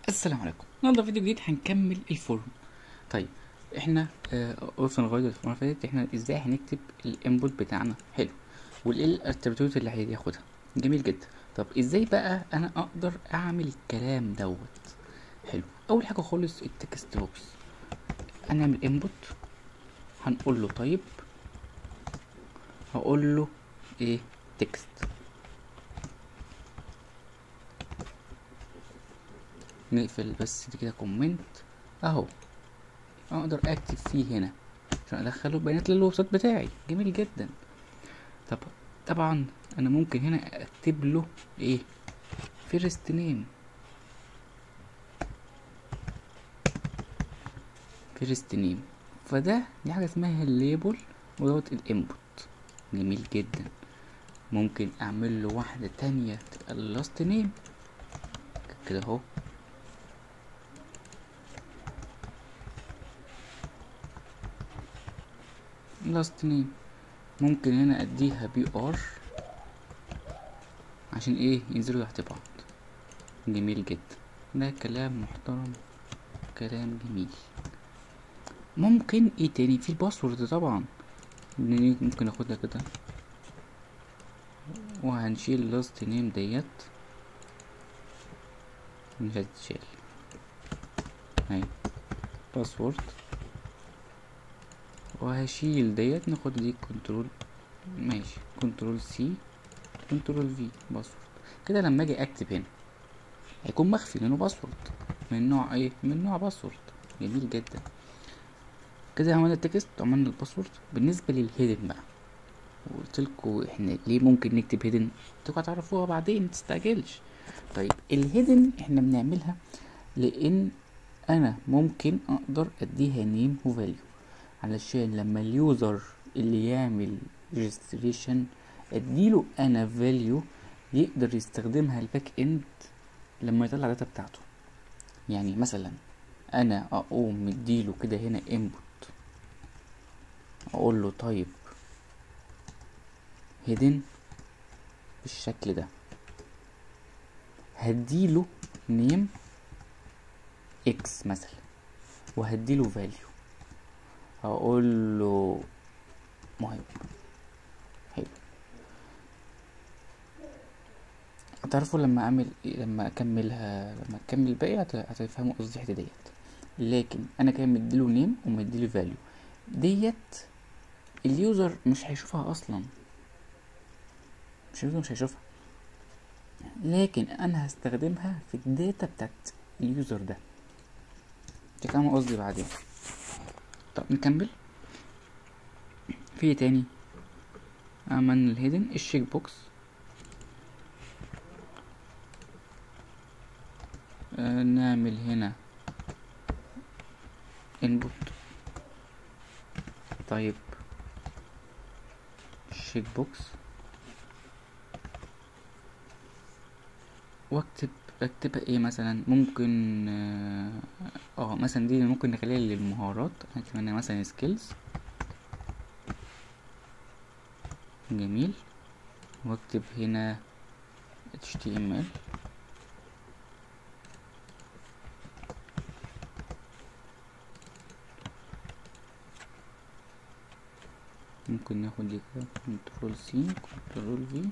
السلام عليكم النهارده فيديو جديد هنكمل الفورم طيب احنا آه، وصلنا لغايه المره اللي فاتت احنا ازاي هنكتب الانبوت بتاعنا حلو وايه الاتريبيوت اللي هياخدها جميل جدا طب ازاي بقى انا اقدر اعمل الكلام دوت حلو اول حاجه خالص التكست بوكس هنعمل انبوت هنقول له طيب هقول له ايه تكست نقفل بس دي كده كومنت اهو اقدر اكتب فيه هنا عشان ادخله بيانات للويب سايت بتاعي جميل جدا طب طبعا انا ممكن هنا اكتب له ايه فيرست نيم فيرست نيم فده دي حاجه اسمها الليبل ودوت الانبوت جميل جدا ممكن اعمل له واحده تانية تبقى اللاست نيم كده اهو لاست نيم ممكن هنا اديها بي ار عشان ايه ينزلوا تحت بعض جميل جدا ده كلام محترم كلام جميل ممكن ايه تاني في الباسورد طبعا ممكن ناخدها كده وهنشيل لاست نيم ديت مش هتتشال اهي باسورد وهشيل ديت ناخد دي كنترول ماشي كنترول سي كنترول في باسورد كده لما اجي اكتب هنا هيكون مخفي لانه باسورد من نوع ايه من نوع باسورد جميل جدا كده عملنا التكست وعملنا الباسورد بالنسبه للهيدن بقى وقلت لكم احنا ليه ممكن نكتب هيدن انتوا هتعرفوها بعدين متستعجلش طيب الهيدن احنا بنعملها لان انا ممكن اقدر اديها نيم وفاليو علشان لما اليوزر اللي يعمل ريجستريشن اديله انا فاليو يقدر يستخدمها الباك اند لما يطلع الداتا بتاعته يعني مثلا انا اقوم مديله كده هنا انبوت اقول له طيب هيدن بالشكل ده هديله نيم اكس مثلا وهديله فاليو هقول له مهم حلو هتعرفوا لما اعمل لما اكملها لما اكمل الباقي هتفهموا قصدي الحته ديت لكن انا كان مديله نيم ومديله فاليو ديت اليوزر مش هيشوفها اصلا مش اليوزر مش هيشوفها لكن انا هستخدمها في الداتا بتاعت اليوزر ده تفهموا قصدي بعدين طب نكمل في تاني عملنا الهيدن الشيك بوكس آه نعمل هنا انبوت طيب الشيك بوكس واكتب اكتبها ايه مثلا ممكن اه, آه مثلا دي ممكن نخليها للمهارات هنكتب هنا مثلا سكيلز جميل واكتب هنا html ممكن ناخد دي كده كنترول سي كنترول في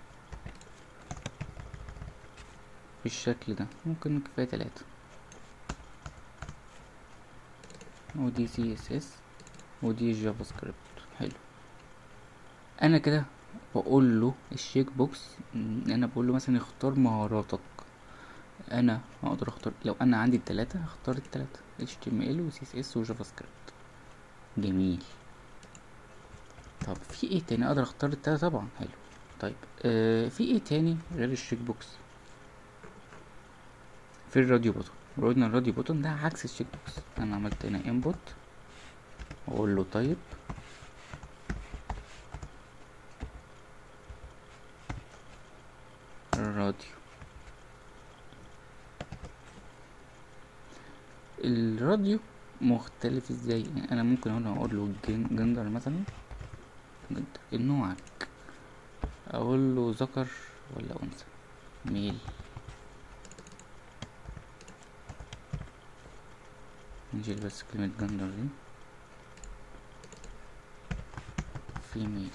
بالشكل ده ممكن كفاية تلاتة ودي سي اس اس ودي جافا سكريبت حلو انا كده بقول له الشيك بوكس انا بقول له مثلا اختار مهاراتك انا اقدر اختار لو انا عندي التلاتة هختار التلاتة HTML و CSS و جافا سكريبت جميل طب في ايه تاني اقدر اختار التلاتة طبعا حلو طيب آه في ايه تاني غير الشيك بوكس في الراديو بوتون قلنا الراديو بوتون ده عكس الشيك بوكس انا عملت هنا انبوت واقول له طيب الراديو الراديو مختلف ازاي يعني انا ممكن هنا اقول له جندر مثلا جندر نوعك اقول له ذكر ولا انثى ميل نشيل بس كلمة جندر دي فيميل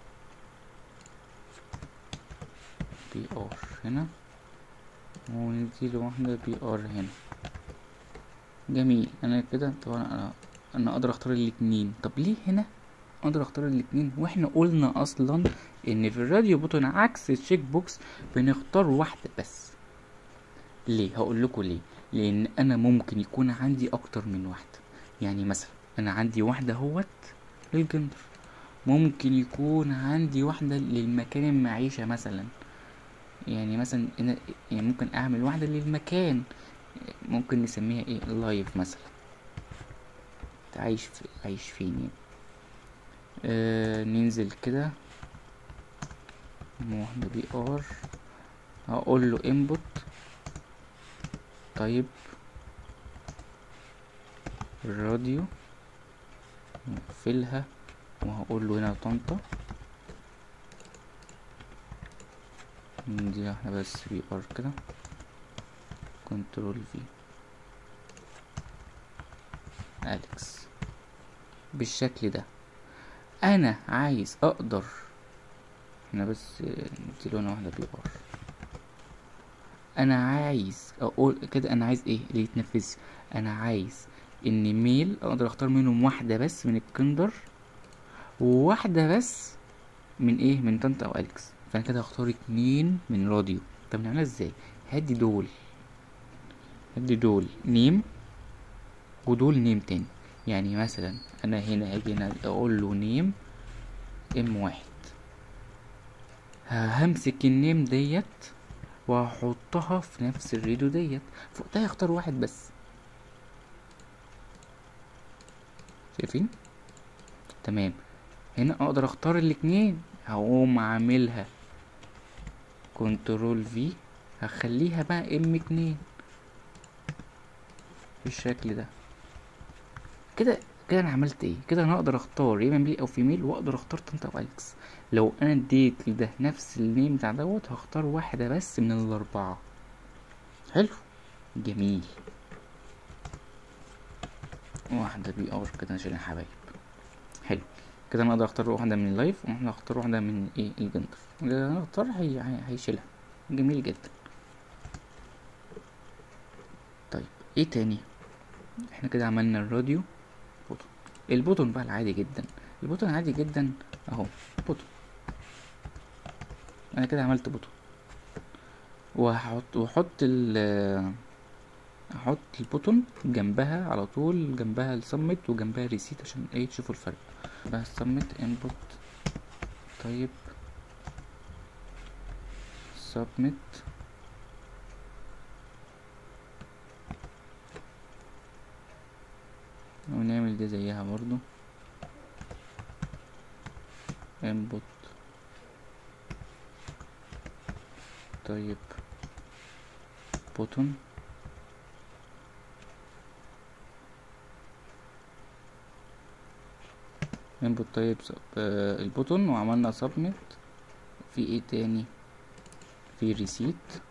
بي ار هنا ونديله واحدة بي ار هنا جميل انا كده طبعا انا انا اقدر اختار الاتنين طب ليه هنا اقدر اختار الاتنين واحنا قلنا اصلا ان في الراديو بوتون عكس التشيك بوكس بنختار واحدة بس ليه هقول لكم ليه لان انا ممكن يكون عندي اكتر من واحدة يعني مثلا انا عندي واحدة اهوت للجندر ممكن يكون عندي واحدة للمكان المعيشة مثلا يعني مثلا أنا يعني ممكن اعمل واحدة للمكان ممكن نسميها ايه لايف مثلا أنت عايش في عايش فين يعني آه ننزل كده واحدة بي ار هقول له انبوت طيب الراديو نقفلها وهقول له هنا طنطا دي احنا بس بي ار كده كنترول في اليكس بالشكل ده انا عايز اقدر احنا بس نديله هنا واحده بي ار انا عايز اقول كده انا عايز ايه اللي يتنفذ انا عايز ان ميل اقدر اختار منهم واحده بس من الكندر وواحده بس من ايه من طنطا او اليكس فانا كده هختار اتنين من راديو طب نعملها ازاي هدي دول هدي دول نيم ودول نيم تاني يعني مثلا انا هنا هاجي هنا اقول له نيم ام واحد همسك النيم ديت وهحطها في نفس الريدو ديت فوقتها اختار واحد بس شايفين تمام هنا اقدر اختار الاتنين هقوم عاملها كنترول في هخليها بقى ام اتنين بالشكل ده كده كده انا عملت ايه كده انا اقدر اختار يا اما ميل او فيميل واقدر اختار طنطا او اليكس لو انا اديت لده نفس النيم بتاع دوت هختار واحده بس من الاربعه حلو جميل واحده بي ار كده عشان يا حبايب حلو كده انا اقدر اختار واحده من اللايف واحنا اختار واحده من ايه الجندر اللي انا اختار هي هي- هيشيلها جميل جدا طيب ايه تاني احنا كده عملنا الراديو بوتون البوتون بقى العادي جدا البوتون عادي جدا اهو بوتون انا كده عملت بوتون وهحط وهحط ال هحط البوتون جنبها على طول جنبها السمت وجنبها ريسيت عشان ايه تشوفوا الفرق بقى السمت انبوت طيب سبميت ونعمل دي زيها برضو input طيب button input طيب آه البوتون وعملنا submit في ايه تاني في receipt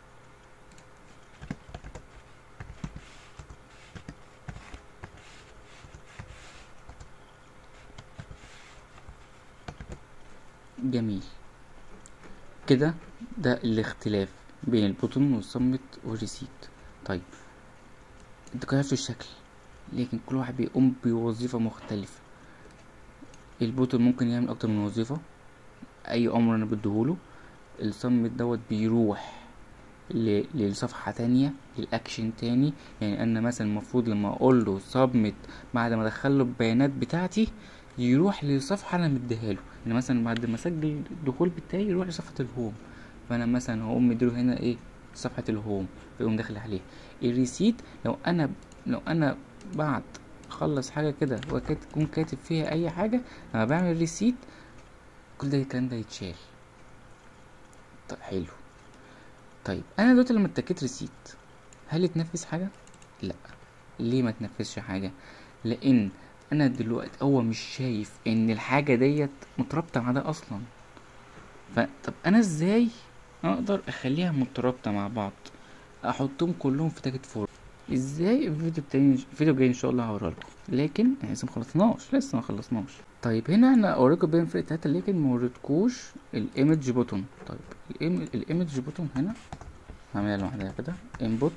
جميل كده ده الاختلاف بين البوتون والصمت والريسيت طيب انت كيف الشكل لكن كل واحد بيقوم بوظيفة مختلفة البوتون ممكن يعمل اكتر من وظيفة اي امر انا بديهوله الصمت دوت بيروح ل- لصفحة تانية للأكشن تاني يعني أنا مثلا المفروض لما أقول له سبمت بعد ما أدخله البيانات بتاعتي يروح لصفحة أنا مديها له يعني مثلا بعد ما أسجل الدخول بتاعي يروح لصفحة الهوم فأنا مثلا هقوم مديله هنا إيه صفحة الهوم فيقوم داخل عليها الريسيت لو أنا لو أنا بعد أخلص حاجة كده وأكون كاتب فيها أي حاجة لما بعمل ريسيت كل ده الكلام ده يتشال طيب حلو طيب انا دلوقتي لما اتكيت ريسيت هل اتنفذ حاجه لا ليه ما تنفذش حاجه لان انا دلوقتي هو مش شايف ان الحاجه ديت مترابطه مع ده اصلا فطب انا ازاي اقدر اخليها مترابطه مع بعض احطهم كلهم في تاجت فور ازاي الفيديو بتاعي الفيديو الجاي ان شاء الله هوريها لكم لكن احنا لسه مخلصناش لسه ما خلصناش طيب هنا احنا اوريكم بين فرق تلاته لكن ما وريتكوش الايمج بوتون طيب الايمج بوتون هنا هعملها لوحدها كده انبوت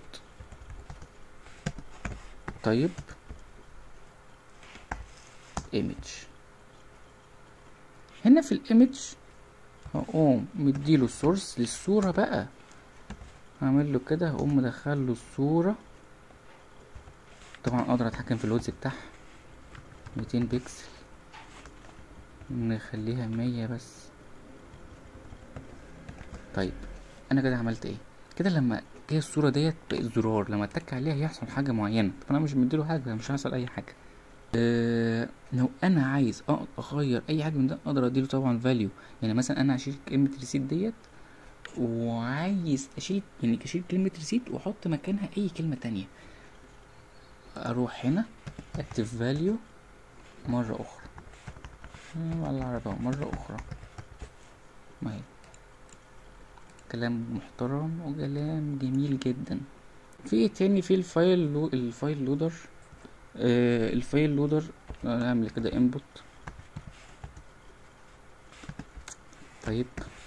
طيب ايمج هنا في الايمج هقوم مديله السورس للصورة بقى هعمل له كده هقوم مدخل له الصورة طبعا اقدر اتحكم في الويدز بتاعها ميتين بكسل نخليها مية بس طيب انا كده عملت ايه كده لما جه الصورة ديت بقت زرار لما اتك عليها يحصل حاجة معينة طب انا مش مديله حاجة مش هيحصل اي حاجة أه لو انا عايز اغير اي حاجه من ده اقدر اديله طبعا فاليو يعني مثلا انا هشيل كلمه ريسيت ديت وعايز اشيل يعني اشيل كلمه ريسيت واحط مكانها اي كلمه تانية اروح هنا اكتب فاليو مره اخرى على العربي مره اخرى ما هي كلام محترم وكلام جميل جدا في ايه تاني في الفايل لو الفايل لودر آه الفايل لودر نعمل كده انبوت طيب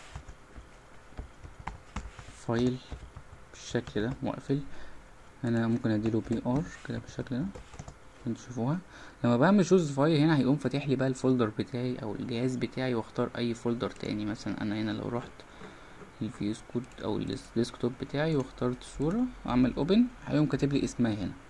فايل بالشكل ده واقفل انا ممكن اديله بي ار كده بالشكل ده انتوا تشوفوها لما بعمل شوز فايل هنا هيقوم فاتح لي بقى الفولدر بتاعي او الجهاز بتاعي واختار اي فولدر تاني مثلا انا هنا لو رحت الفيوز كود او الديسكتوب بتاعي واخترت صورة اعمل اوبن هيقوم كاتب لي اسمها هنا